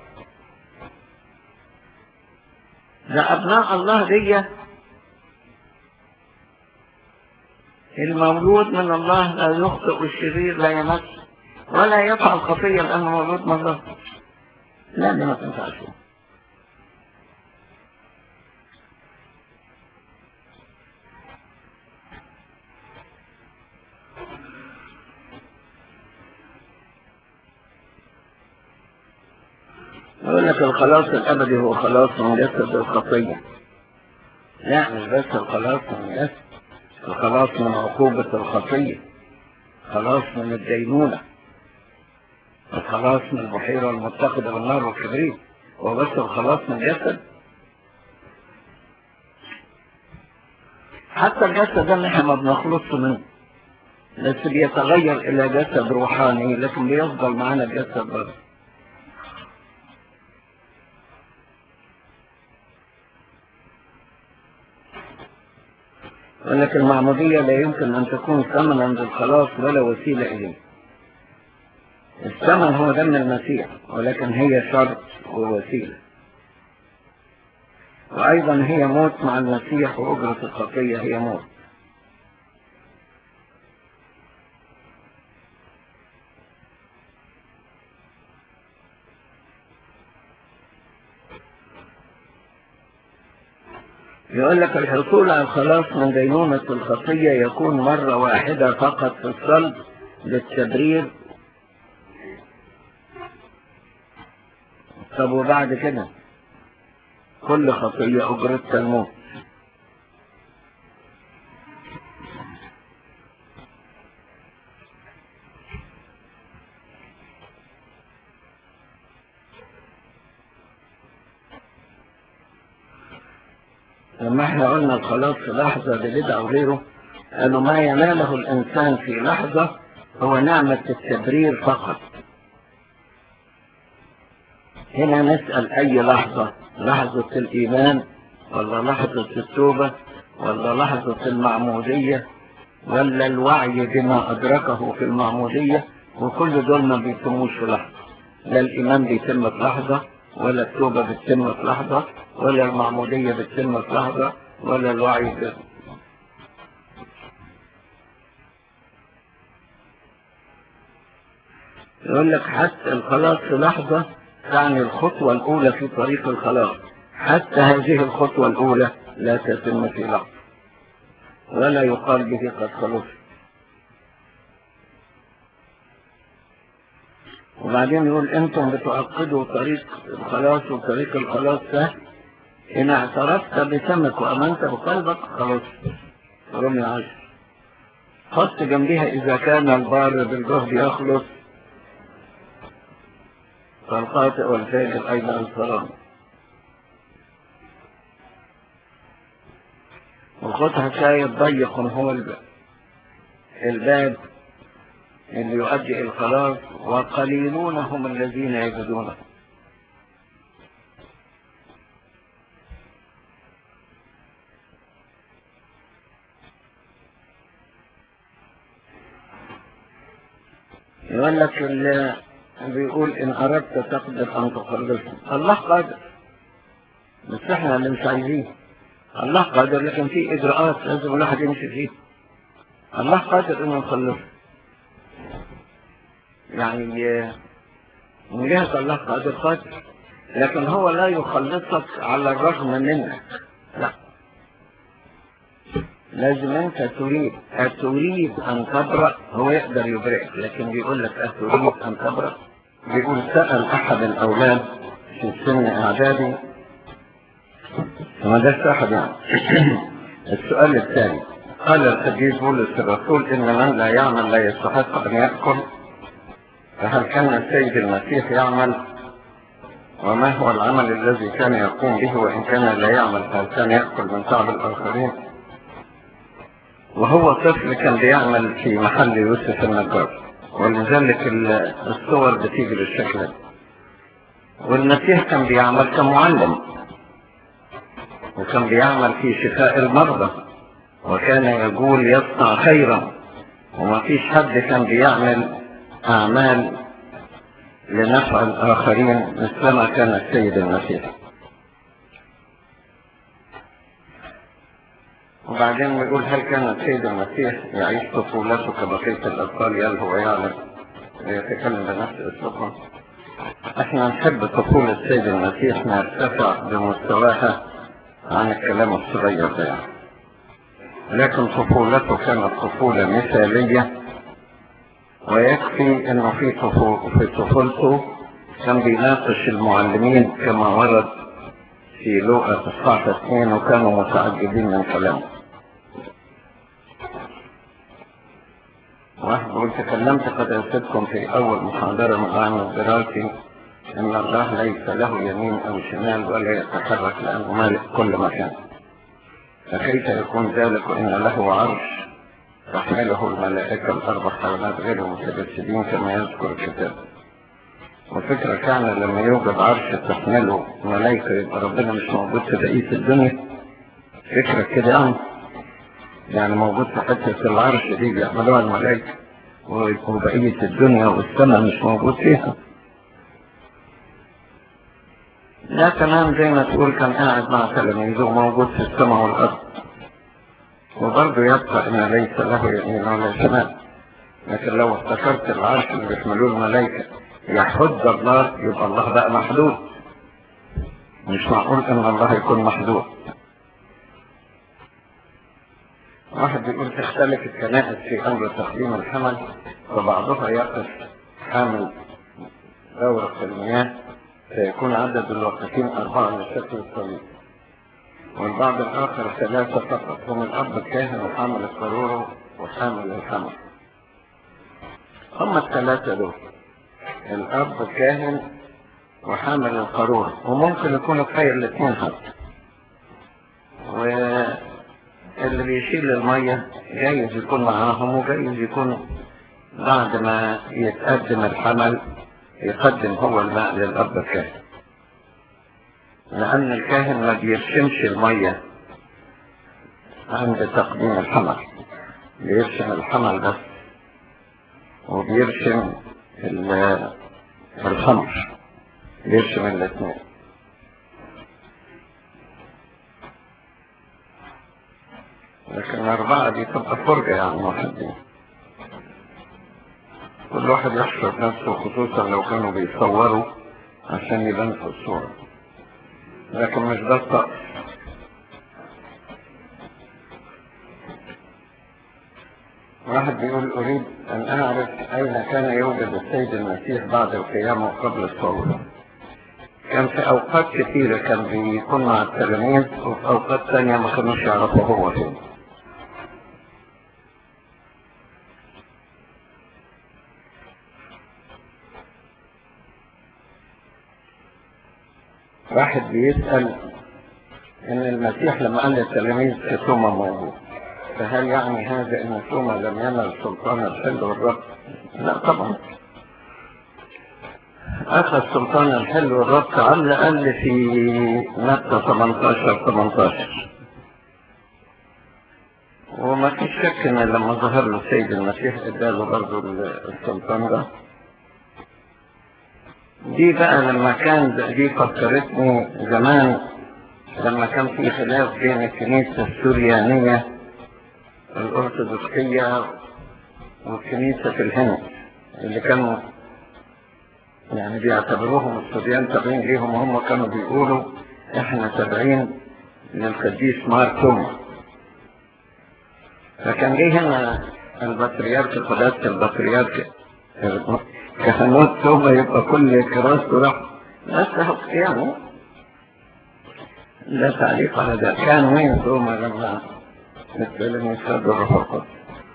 A: ده أبناء الله دي المولود من الله لا يخطئ الشرير لا يمس ولا يفعل خطية لأنه مولود من الله لا دي ما تنفعش يقول لك الخلاص الأبدي هو خلاص من جسد الخطية لا مش بس الخلاص من جسد الخلاص من عقوبة الخطية خلاص من الدينونة الخلاص من البحيرة المتخذة بالنار والكبريت هو بس الخلاص من الجسد حتى الجسد ده احنا ما بنخلصش منه بس بيتغير الى جسد روحاني لكن بيفضل معانا الجسد برضه ولكن المعمودية لا يمكن أن تكون ثمنا للخلاص ولا وسيلة إليه الثمن هو دم المسيح ولكن هي شرط ووسيلة وأيضا هي موت مع المسيح وأجرة الخطية هي موت يقول لك الحصول على الخلاص من دينونة الخطية يكون مرة واحدة فقط في الصلب للتبرير طب وبعد كده كل خطية أجرتها الموت لما احنا قلنا الخلاص في لحظة ببدع وغيره قالوا ما يناله الإنسان في لحظة هو نعمة التبرير فقط هنا نسأل أي لحظة لحظة الإيمان ولا لحظة التوبة ولا لحظة المعمودية ولا الوعي بما أدركه في المعمودية وكل دول ما بيتموش في لحظة لا الإيمان بيتم في لحظة ولا التوبة بتتم في لحظة ولا المعمودية بتتم في لحظة ولا الوعي بتتم يقول لك حتى الخلاص في لحظة تعني الخطوة الأولى في طريق الخلاص حتى هذه الخطوة الأولى لا تتم في لحظة ولا يقال به قد خلص وبعدين يقول انتم بتعقدوا طريق الخلاص وطريق الخلاص سهل ان اعترفت بسمك وامنت بقلبك خلاص رمي عشر حط جنبها اذا كان البار بالجهد يخلص فالقاطع والفاجر ايضا الصلاه وخدها شايف ضيق هو الباب الباب اللي يؤدي إلى الخلاص وقليلون هم الذين يجدونه يقول لك اللي بيقول إن أردت تقدر أن تخلصني الله قادر بس احنا اللي مش عايزين الله قادر لكن في إجراءات لازم الواحد يمشي فيها الله قادر إنه يخلصه يعني من جهة الله قادر قادر لكن هو لا يخلصك على الرغم منك لا لازم انت تريد اتريد ان تبرأ هو يقدر يبرئك لكن بيقول لك اتريد ان تبرأ بيقول سأل احد الاولاد في سن اعدادي ما ده احد يعني السؤال الثاني قال القديس بولس الرسول ان من لا يعمل لا يستحق ان يأكل فهل كان السيد المسيح يعمل وما هو العمل الذي كان يقوم به وإن كان لا يعمل هل كان يأكل من تعب الآخرين وهو طفل كان بيعمل في محل يوسف النجار ولذلك الصور بتيجي بالشكل ده والمسيح كان بيعمل كمعلم وكان بيعمل في شفاء المرضى وكان يقول يصنع خيرا وما فيش حد كان بيعمل أعمال لنفع الآخرين مثلما كان السيد المسيح وبعدين بيقول هل كان السيد المسيح يعيش طفولته كبقية الأطفال يلهو ويعلم ويتكلم بنفس أسلوبهم احنا نحب طفولة السيد المسيح نرتفع بمستواها عن الكلام الصغير ده يعني. لكن طفولته كانت طفولة مثالية ويكفي انه في في طفولته كان بيناقش المعلمين كما ورد في لوقا اصحاح اثنين وكانوا متعجبين من كلامه واحد بيقول تكلمت قد ارسلتكم في اول محاضرة من العام الدراسي ان الله ليس له يمين او شمال ولا يتحرك لانه مالك كل مكان فكيف يكون ذلك وان له عرش تحمله الملائكة الأربع حيوانات غير متجسدين كما يذكر الكتاب وفكرة كان لما يوجد عرش تحمله ملائكة يبقى ربنا مش موجود في بقية الدنيا فكرة كده يعني يعني موجود في حتة العرش دي بيعملوها الملائكة وبقية الدنيا والسماء مش موجود فيها لا كمان زي ما تقول كان قاعد مع تلاميذه موجود في السماء والأرض وبرضه يبقى ان ليس له يمين ولا شمال لكن لو افتكرت العرش اللي بيحملوه الملائكة يحد الله يبقى الله بقى محدود مش معقول ان الله يكون محدود واحد بيقول تختلف الكنائس في أمر تقديم الحمل وبعضها يقف حامل دورة المياه فيكون عدد الواقفين أربعة من شكل الصليب والبعض الآخر ثلاثة فقط هم الأب الكاهن وحامل القارورة وحامل الحمل هم الثلاثة دول الأب الكاهن وحامل القارورة وممكن يكونوا كفاية الاثنين حتى واللي بيشيل المية جايز يكون معاهم وجايز يكون بعد ما يتقدم الحمل يقدم هو الماء للأب الكاهن لأن الكاهن ما بيرشمش المية عند تقديم الحمل بيرشم الحمل بس وبيرشم الخمر بيرشم الاثنين لكن الأربعة دي تبقى فرجة يعني واحد كل واحد يحشر نفسه خصوصا لو كانوا بيصوروا عشان يبان في الصورة لكن مش ده الطقس واحد بيقول أريد أن أعرف أين كان يوجد السيد المسيح بعد القيامة وقبل الصورة كان في أوقات كثيرة كان بيكون مع التلاميذ وفي أوقات ثانية ما كانوش يعرفوا هو فين واحد بيسأل ان المسيح لما قال للتلاميذ في توما موجود فهل يعني هذا ان توما لم ينل سلطان الحل والرب لا طبعا اخذ سلطان الحل والرب على الاقل في متى 18 18 وما فيش شك ان لما ظهر له السيد المسيح اداله برضه السلطان ده دي بقى لما كان دي فكرتني زمان لما كان في خلاف بين الكنيسة السوريانية الأرثوذكسية والكنيسة في الهند اللي كانوا يعني بيعتبروهم السوريان تابعين ليهم وهم كانوا بيقولوا احنا تابعين للقديس مارتوم فكان جه هنا البطريرك قداسة البطريرك كهنوت ثم يبقى كل كراسته راح بس يعني لا تعليق على ده كان وين ثم لما نتكلم يسرد الروح القدس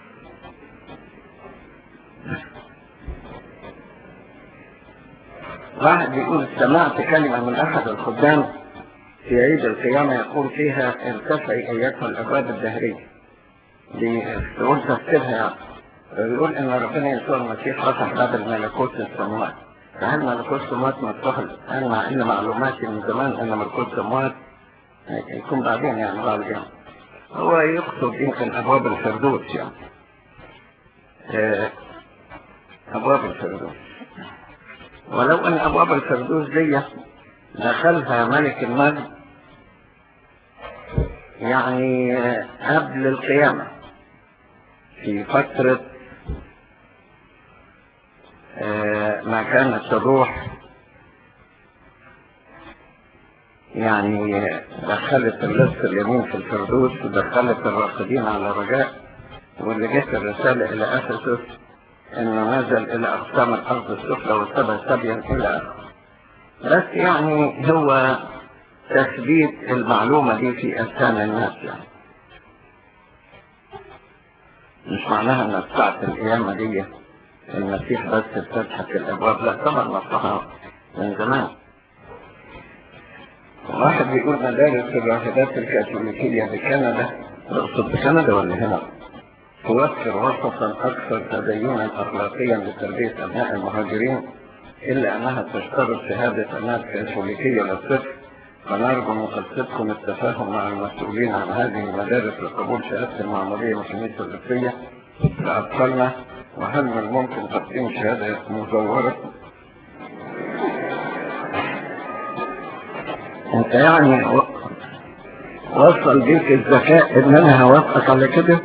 A: واحد بيقول سمعت كلمة من أحد الخدام في عيد القيامة يقول فيها ارتفعي أيتها الأبواب الدهرية دي تقول تفسيرها يعني بيقول ان ربنا يسوع المسيح فتح باب الملكوت السماوات فهل ملكوت السماوات مفتوح هل مع ان معلوماتي من زمان ان ملكوت السماوات يكون بعدين يعني بعد يعني هو يقصد يمكن ابواب الفردوس يعني ابواب الفردوس ولو ان ابواب الفردوس دي دخلها ملك المجد يعني قبل القيامة في فترة ما كانت الروح يعني دخلت اللص اليمين في الفردوس ودخلت الراقدين على رجاء واللي جت الرسالة إلى أفسس إنه نزل إلى أقسام الأرض السفلى واتبع سبيا إلى آخره بس يعني هو تثبيت المعلومة دي في أذهان الناس يعني مش معناها ان ساعة القيامة دي المسيح بس بتفتح الابواب لا طبعا مصلحة من زمان واحد بيقول مدارس الراهبات الكاثوليكية بكندا تقصد بكندا ولا هنا توفر وسطا اكثر تدينا اخلاقيا لتربية ابناء المهاجرين الا انها تشترط شهادة انها كاثوليكية للصفر فنرجو من قصتكم التفاهم مع المسؤولين عن هذه المدارس لقبول شهادة المعمودية من الكنيسة الروسية لأطفالنا وهل من الممكن تقديم شهادة مزورة؟ انت يعني وصل بيك الذكاء ان انا هوافقك على كده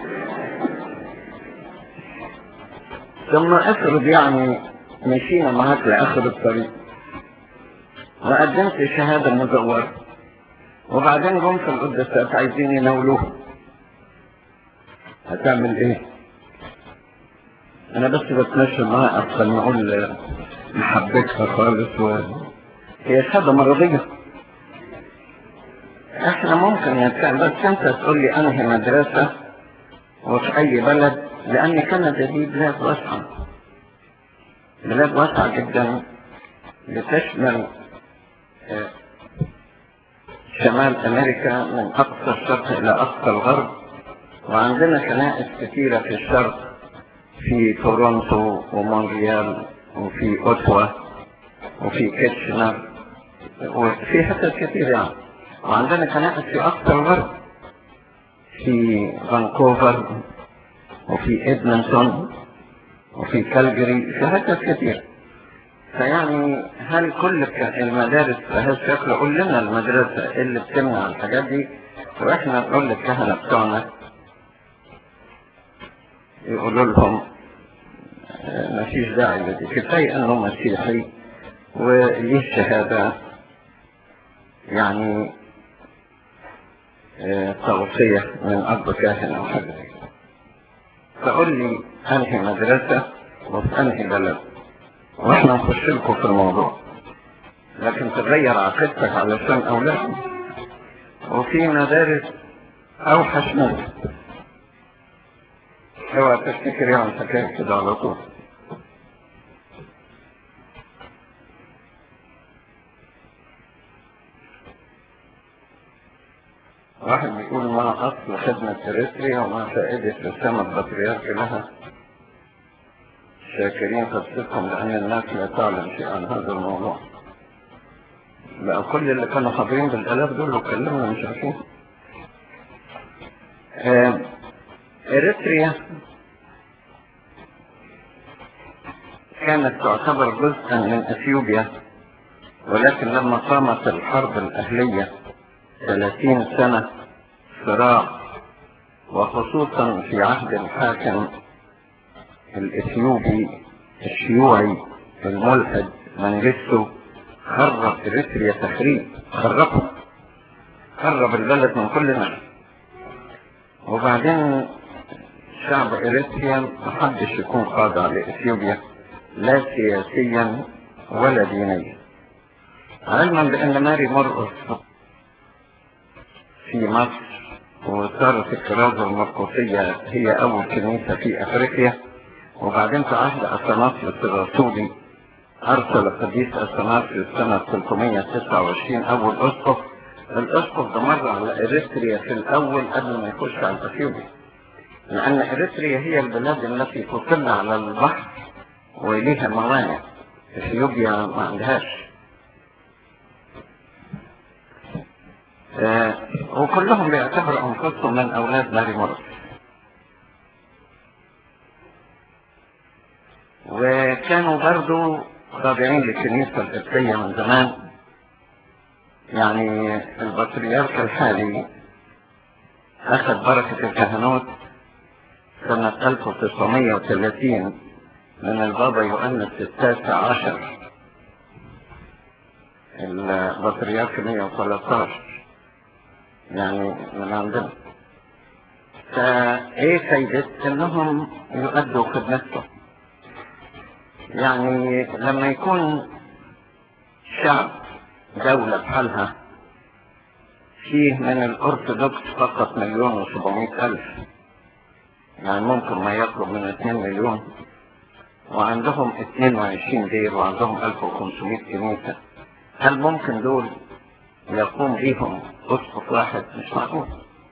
A: ثم افرض يعني مشينا معاك لاخر الطريق وقدمت شهادة مزورة وبعدين جم في القداسات عايزين يناولوها هتعمل ايه انا بس بتمشى معاها احسن نقول محبتها خالص و... هي خدمة مرضية احنا ممكن نتكلم بس انت تقول لي انهي مدرسة وفي اي بلد لان كندا دي بلاد واسعة بلاد واسعة جدا بتشمل آه، شمال امريكا من اقصى الشرق الى اقصى الغرب وعندنا كنائس كثيرة في الشرق في تورونتو ومونريال وفي اوتوا وفي كيتشنر وفي حتت كثير يعني وعندنا كنائس في اقصى الغرب في فانكوفر وفي ادمنتون وفي كالجري في حتت كثير فيعني هل كل ك- المدارس بهذا الشكل قول لنا المدرسة اللي بتمنع الحاجات دي واحنا نقول للكهنة بتوعنا يقولوا لهم آه، مفيش داعي لدي كفاية انه مسيحي وليه شهادة يعني آه، توصية من أب كاهن أو حاجة زي كده. فقول لي أنهي مدرسة وفي أنهي بلد وإحنا نخش لكم في الموضوع لكن تغير عقيدتك علشان أولادك وفي مدارس أوحش منك اوعى تفتكر يعني حكاية كده على طول واحد بيقول ما أصل خدمة إريتريا وما فائدة رسالة البطريرك لها شاكرين قصتكم لأن الناس لا تعلم شيء عن هذا الموضوع بقى كل اللي كانوا حاضرين بالآلاف دول وكلمنا مش عارفين آه، إريتريا كانت تعتبر جزءا من اثيوبيا ولكن لما قامت الحرب الاهلية 30 سنة صراع وخصوصا في عهد الحاكم الاثيوبي الشيوعي الملحد منجستو خرب اريتريا تخريب خربها خرب البلد من كل ناحية وبعدين شعب اريتريا محدش يكون خاضع لاثيوبيا لا سياسيا ولا دينيا علما بان ماري مرقس في مصر وصارت الكرازة المرقسية هي أول كنيسة في أفريقيا وبعدين في عهد أثناسيوس الرسولي أرسل القديس أثناسيوس سنة 329 أول أسقف الأسقف ده مر على إريتريا في الأول قبل ما يخش على أثيوبيا لأن إريتريا هي البلاد التي تطل على البحر وليها موانئ اثيوبيا ما عندهاش آه وكلهم بيعتبروا انفسهم من اولاد ماري مرقس وكانوا برضو خاضعين للكنيسة القبطية من زمان يعني البطريرك الحالي أخذ بركة الكهنوت سنة 1930 من البابا يؤنس التاسع عشر البطريرك 113 يعني من عندنا فايه فايدة انهم يؤدوا خدمتهم يعني لما يكون شعب دولة بحالها فيه من الارثوذكس فقط مليون وسبعمائة الف يعني ممكن ما يقرب من اتنين مليون وعندهم 22 دير وعندهم 1500 كنيسة هل ممكن دول يقوم بيهم اسقف واحد مش معقول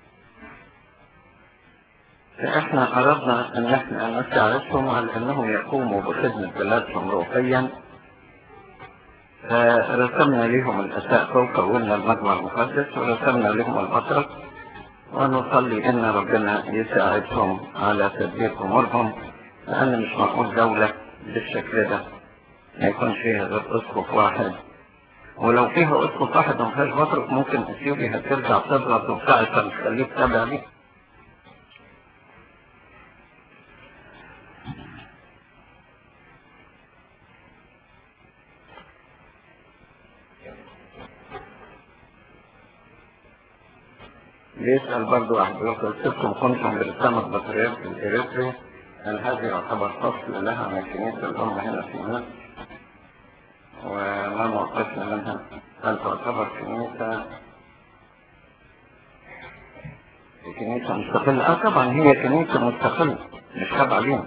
A: فاحنا اردنا ان احنا نساعدهم على انهم يقوموا بخدمة بلادهم روحيا فرسمنا لهم الاساء فوق قولنا المجمع المقدس ورسمنا لهم المطرق ونصلي ان ربنا يساعدهم على تدبير امورهم لان مش معقول دولة بالشكل ده ما يكونش فيها غير اسقف واحد ولو فيها اسقف واحد وما فيهاش بطرق ممكن اثيوبيا هترجع تضغط وبتاع تخليك تابع ليه بيسأل برضو واحد يقول قصتكم كنتم برسامة بطريرك الإريتري هل هذه يعتبر فصل لها من كنيسة الأم هنا في مصر؟ وما موقفنا منها؟ هل تعتبر كنيسة كنيسة مستقلة؟ اه طبعا هي كنيسة مستقلة مش تابعة لينا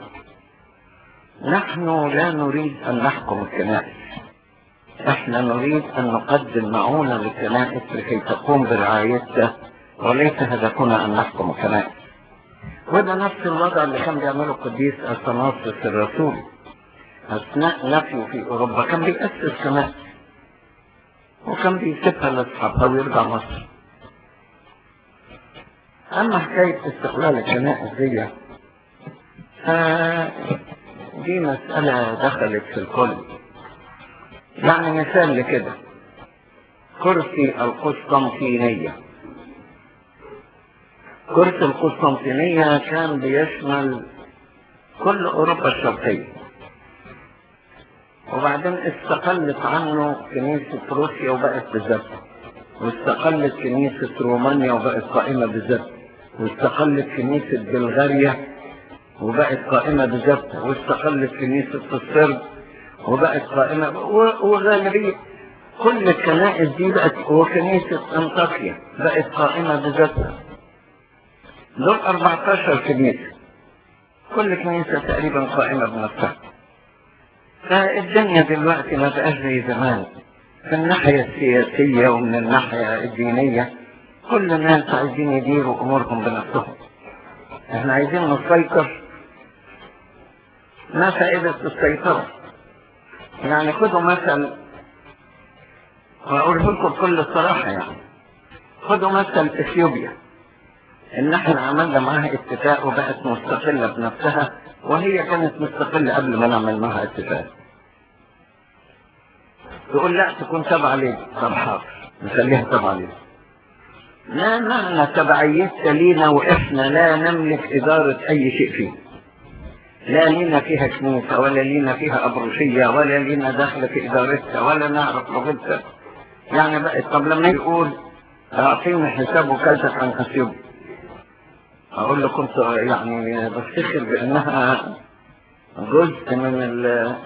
A: نحن لا نريد أن نحكم الكنائس احنا نريد أن نقدم معونة للكنائس لكي تقوم برعايتها وليس هدفنا أن نحكم الكنائس وده نفس الوضع اللي كان بيعمله القديس أثناسيوس الرسول أثناء نفيه في أوروبا كان بيأسس كنائس وكان بيسيبها لأصحابها ويرجع مصر أما حكاية استقلال الكنائس دي دي مسألة دخلت في الكل يعني مثال لكده كرسي القسطنطينية كرسي القسطنطينية كان بيشمل كل أوروبا الشرقية وبعدين استقلت عنه كنيسة روسيا وبقت بذاتها واستقلت كنيسة رومانيا وبقت قائمة بذاتها واستقلت كنيسة بلغاريا وبقت قائمة بذاتها واستقلت كنيسة الصرب وبقت قائمة وغالبية كل الكنائس دي بقت وكنيسة انطاكيا بقت قائمة بذاتها دول 14 كنيسة كل كنيسة تقريبا قائمة بنفسها فالدنيا دلوقتي ما بقاش زي زمان في الناحية السياسية ومن الناحية الدينية كل الناس عايزين يديروا أمورهم بنفسهم احنا عايزين نسيطر ما فائدة السيطرة يعني خدوا مثل وأقوله لكم بكل الصراحة يعني خدوا مثل إثيوبيا إن احنا عملنا معاها اتفاق وبقت مستقلة بنفسها وهي كانت مستقلة قبل ما نعمل معاها اتفاق تقول لا تكون تبع ليه طب حاضر نخليها تبع ليه لا معنى تبعيتها لينا واحنا لا نملك إدارة أي شيء فيه لا لينا فيها كنيسة ولا لينا فيها أبروشية ولا لينا دخل في إدارتها ولا نعرف لغتها يعني بقى طب لما يقول أعطيني حساب وكالتك عن أثيوبيا أقول له كنت يعني بفتخر بأنها جزء من ال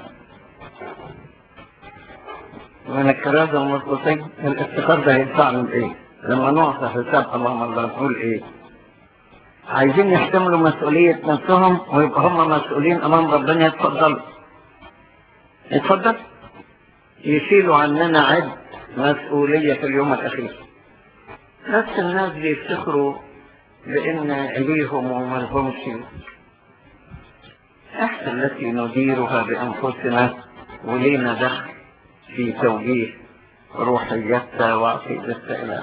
A: من الكرازة والمرقصين الافتخار ده هينفعنا بإيه؟ لما نعطي حساب اللهم الله نقول إيه؟ عايزين يحتملوا مسؤولية نفسهم ويبقى هم مسؤولين أمام ربنا يتفضلوا اتفضل يشيلوا عننا عد مسؤولية في اليوم الأخير نفس الناس بيفتخروا بأن ليهم وملهمش احنا التي نديرها بأنفسنا ولينا دخل في توجيه روحيتها وعقيدتها إلى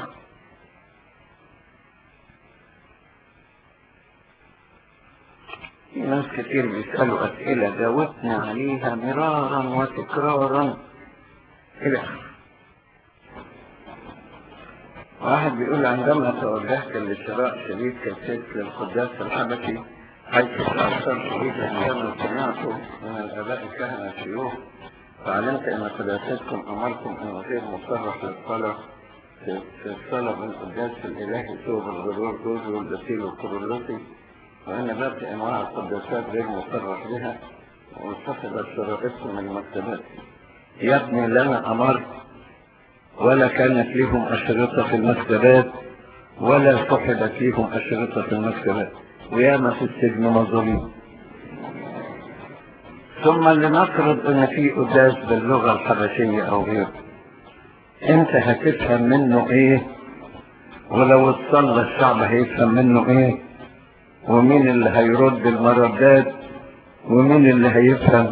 A: في ناس كتير بيسألوا أسئلة جاوبنا عليها مرارا وتكرارا إلى آخره واحد بيقول عندما توجهت لشراء شريط كاسيت للقداس الحبشي حيث تأثرت به عندما سمعت من الآباء الكهنة الشيوخ فعلمت أن قداستكم أمركم أن غير مصرح للصلاة في الصلاة بالقداس الإلهي ثوب الغرور جوز والبسيل والكرولوسي وأن باقي أنواع القداسات غير مصرح بها وانتخبت شرائطهم من المكتبات يا ابني لنا أمرت ولا كانت لهم أشرطة في المكتبات ولا صحبت لهم أشرطة في المكتبات وياما في السجن مظلومين ثم لنفرض ان في قداس باللغة الحبشية او غيره انت هتفهم منه ايه ولو اتصلى الشعب هيفهم منه ايه ومين اللي هيرد المردات ومين اللي هيفهم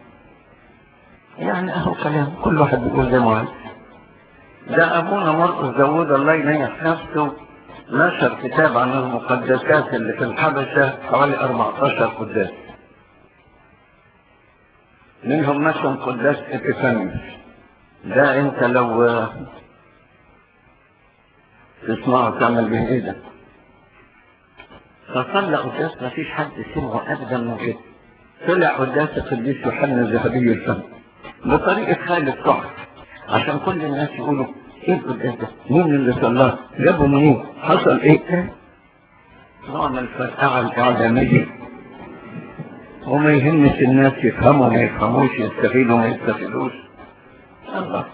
A: يعني اهو كلام كل واحد بيقول زي ما عايز ده ابونا مرقس داوود الله ينيح نفسه نشر كتاب عن المقدسات اللي في الحبشة حوالي 14 قداس منهم مثلا قداس ابيفانيوس ده انت لو تسمعه تعمل به ايه ده فصلى قداس ما فيش حد سمعه ابدا من كده طلع قداس القديس يوحنا الذهبي الفم بطريقة خالد صح عشان كل الناس يقولوا ايه القداس ده؟ مين اللي صلاه؟ جابه منين؟ حصل ايه؟ نوع من الفرقعة الإعلامية وما يهمش الناس يفهموا ما يفهموش يستفيدوا ما يستفيدوش الله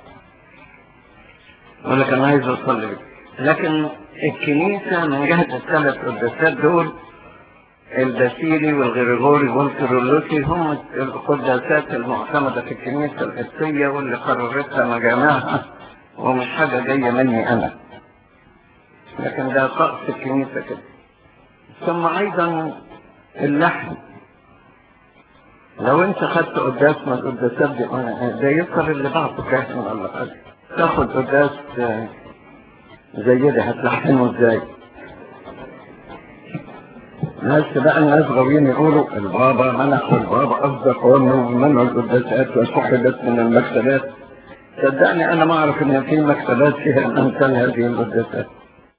A: ولا كان عايز اصلي بيه. لكن الكنيسة من جهة الثلاث قداسات دول الباسيلي والغريغوري والكيرلسي هم القداسات المعتمدة في الكنيسة القبطية واللي قررتها مجامعها ومش حاجة جاية مني أنا لكن ده طقس الكنيسة كده ثم أيضا اللحن لو انت خدت قداس من القداسات دي ده يظهر اللي بعده كاهن ولا حاجه تاخد قداس آه، زي ده هتلحنه ازاي ناس بقى الناس غاويين يقولوا البابا منع والبابا اصدق وانه منع القداسات وسحبت من المكتبات صدقني انا ما اعرف ان في مكتبات فيها امثال هذه القداسات